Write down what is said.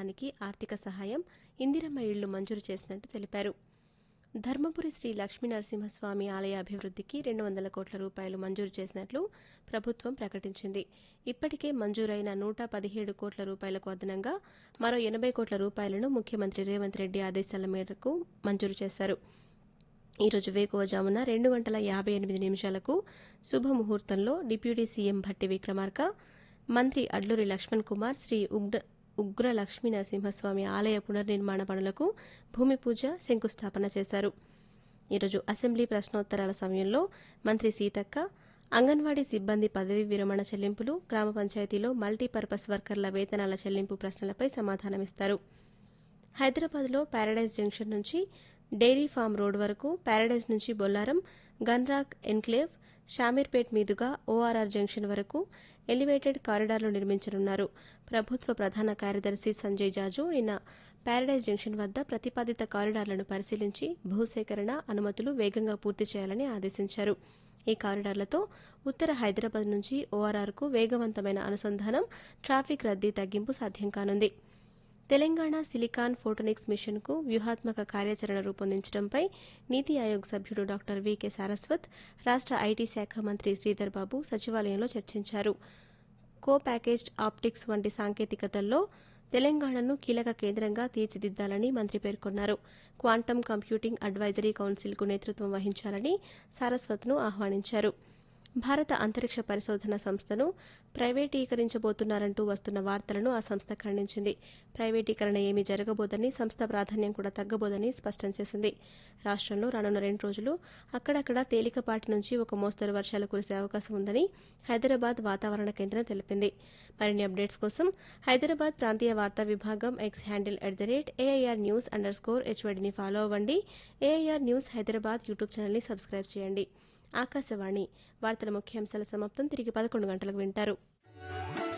నిర్మాణానికి ఆర్థిక సహాయం ఇందిరమ్మ ఇళ్లు మంజూరు చేసినట్టు తెలిపారు ధర్మపురి శ్రీ లక్ష్మీనరసింహస్వామి ఆలయ అభివృద్ధికి రెండు వందల కోట్ల రూపాయలు మంజూరు చేసినట్లు ప్రభుత్వం ప్రకటించింది ఇప్పటికే మంజూరైన నూట పదిహేడు కోట్ల రూపాయలకు అదనంగా మరో ఎనభై కోట్ల రూపాయలను ముఖ్యమంత్రి రేవంత్ రెడ్డి ఆదేశాల మేరకు మంజూరు చేశారు ఈరోజు వేకువజామున రెండు గంటల యాభై ఎనిమిది నిమిషాలకు శుభముహూర్తంలో డిప్యూటీ సీఎం భట్టి విక్రమార్క మంత్రి అడ్లూరి లక్ష్మణ్ కుమార్ శ్రీ ఉగ్ర ఉగ్ర లక్ష్మీ నరసింహస్వామి ఆలయ పునర్నిర్మాణ పనులకు భూమి పూజ శంకుస్థాపన చేశారు ఈరోజు అసెంబ్లీ ప్రశ్నోత్తరాల సమయంలో మంత్రి సీతక్క అంగన్వాడీ సిబ్బంది పదవీ విరమణ చెల్లింపులు గ్రామ పంచాయతీలో మల్టీపర్పస్ వర్కర్ల వేతనాల చెల్లింపు ప్రశ్నలపై సమాధానమిస్తారు హైదరాబాద్లో ప్యారడైజ్ జంక్షన్ నుంచి డైరీ ఫామ్ రోడ్ వరకు ప్యారడైజ్ నుంచి బొల్లారం గన్రాక్ ఎన్క్లేవ్ షామీర్పేట్ మీదుగా ఓఆర్ఆర్ జంక్షన్ వరకు ఎలివేటెడ్ కారిడార్లు నిర్మించనున్నారు ప్రభుత్వ ప్రధాన కార్యదర్శి సంజయ్ జాజు నిన్న ప్యారడైజ్ జంక్షన్ వద్ద ప్రతిపాదిత కారిడార్లను పరిశీలించి భూసేకరణ అనుమతులు వేగంగా పూర్తి చేయాలని ఆదేశించారు ఈ కారిడార్లతో ఉత్తర హైదరాబాద్ నుంచి ఓఆర్ఆర్కు వేగవంతమైన అనుసంధానం ట్రాఫిక్ రద్దీ తగ్గింపు సాధ్యం కానుంది తెలంగాణ సిలికాన్ ఫోటోనిక్స్ మిషన్కు వ్యూహాత్మక కార్యాచరణ రూపొందించడంపై నీతి ఆయోగ్ సభ్యుడు డాక్టర్ వికే సారస్వత్ రాష్ట్ర ఐటీ శాఖ మంత్రి శ్రీధర్ బాబు సచివాలయంలో చర్చించారు కో ప్యాకేజ్డ్ ఆప్టిక్స్ వంటి సాంకేతికతల్లో తెలంగాణను కీలక కేంద్రంగా తీర్చిదిద్దాలని మంత్రి పేర్కొన్నారు క్వాంటమ్ కంప్యూటింగ్ అడ్వైజరీ కౌన్సిల్కు నేతృత్వం వహించాలని సారస్వత్ను ఆహ్వానించారు భారత అంతరిక్ష పరిశోధన సంస్థను ప్రైవేటీకరించబోతున్నారంటూ వస్తున్న వార్తలను ఆ సంస్థ ఖండించింది ప్రైవేటీకరణ ఏమీ జరగబోదని సంస్థ ప్రాధాన్యం కూడా తగ్గబోదని స్పష్టం చేసింది రాష్ట్రంలో రానున్న రెండు రోజులు అక్కడక్కడ తేలికపాటి నుంచి ఒక మోస్తరు వర్షాలు కురిసే అవకాశం ఉందని హైదరాబాద్ వాతావరణ కేంద్రం తెలిపింది మరిన్ని అప్డేట్స్ కోసం హైదరాబాద్ ప్రాంతీయ వార్తా విభాగం X handle at the rate AIR news underscore హెచ్వడిని ఫాలో అవ్వండి ఏఐఆర్ న్యూస్ హైదరాబాద్ యూట్యూబ్ ఛానల్ని సబ్స్క్రైబ్ చేయండి ఆకాశవాణి వార్తల ముఖ్యాంశాల సమాప్తం తిరిగి పదకొండు గంటలకు వింటారు